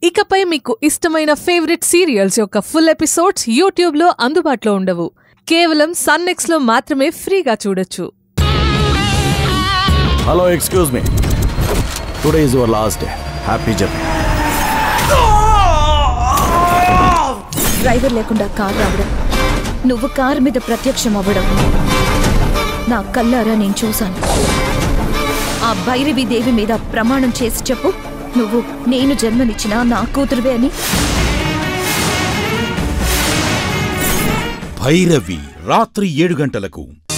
ఇకపై మీకు ఇష్టమైన ఫేవరెట్ సీరియల్స్ యొక్క ఫుల్ ఎపిసోడ్స్ యూట్యూబ్లో అందుబాటులో ఉండవు కేవలం సన్నెక్స్లో మాత్రమే ఫ్రీగా చూడొచ్చు hello excuse me today is your last day happy journey driver లేకుండా కార్ రావడం నువ్వు కారు మీద ప్రత్యక్షం అవ్వడం నా కల్లారా నేను చూశాను ఆ భైరవి దేవి మీద ప్రమాణం చేసి చెప్పు నువ్వు నేను జన్మనిచ్చిన నా కూతురువే అని భైరవి రాత్రి ఏడు గంటలకు